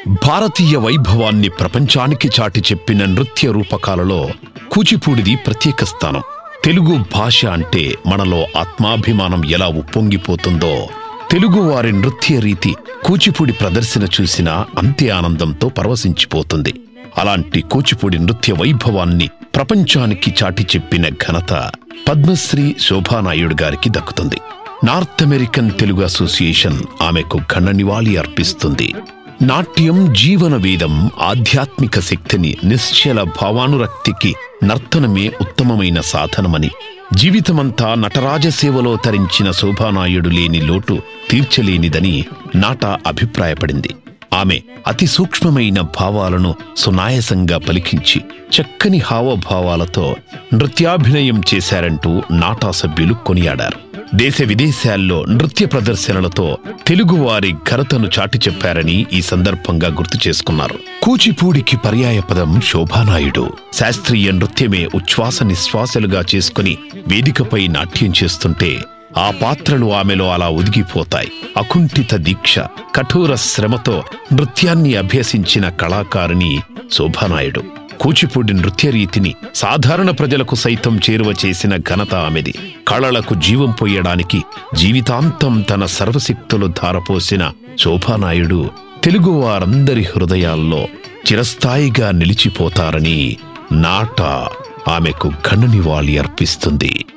భారతీయ వైభవాన్ని ప్రపంచానికి చాటి చెప్పిన నృత్య రూపకాలలో కూచిపూడిది ప్రత్యేక స్థానం తెలుగు భాష అంటే మనలో ఆత్మాభిమానం ఎలా ఉప్పొంగిపోతుందో తెలుగువారి నృత్య రీతి కూచిపూడి ప్రదర్శన చూసినా అంతే ఆనందంతో పరవశించిపోతుంది అలాంటి కూచిపూడి నృత్య వైభవాన్ని ప్రపంచానికి చాటి చెప్పిన ఘనత పద్మశ్రీ శోభానాయుడు గారికి దక్కుతుంది నార్త్ అమెరికన్ తెలుగు అసోసియేషన్ ఆమెకు ఘన నివాళి అర్పిస్తుంది నాట్యం జీవన వేదం ఆధ్యాత్మిక శక్తిని నిశ్చల భావానురక్తికి నర్తనమే ఉత్తమమైన సాధనమని జీవితమంతా నటరాజ సేవలో తరించిన శోభానాయుడు లేని లోటు తీర్చలేనిదని నాట అభిప్రాయపడింది ఆమె అతి సూక్ష్మమైన భావాలను సునాయసంగా పలికించి చక్కని హావభావాలతో నృత్యాభినయం చేశారంటూ నాటా సభ్యులు కొనియాడారు దేశ విదేశాల్లో నృత్య ప్రదర్శనలతో తెలుగువారి ఘనతను చాటి చెప్పారని ఈ సందర్భంగా గుర్తు చేసుకున్నారు కూచిపూడికి పర్యాయపదం శోభానాయుడు శాస్త్రీయ నృత్యమే ఉచ్ఛ్వాస నిశ్వాసలుగా చేసుకుని వేదికపై నాట్యం చేస్తుంటే ఆ పాత్రలు ఆమెలో అలా ఒదిగిపోతాయి అకుంఠిత దీక్ష కఠోర శ్రమతో నృత్యాన్ని అభ్యసించిన కళాకారిణి శోభానాయుడు కూచిపూడి నృత్య రీతిని సాధారణ ప్రజలకు సైతం చేరువ చేసిన ఘనత ఆమెది కళలకు జీవం పోయడానికి జీవితాంతం తన సర్వశక్తులు ధారపోసిన శోభానాయుడు తెలుగు వారందరి హృదయాల్లో చిరస్థాయిగా నిలిచిపోతారని నాట ఆమెకు ఘన నివాళి అర్పిస్తుంది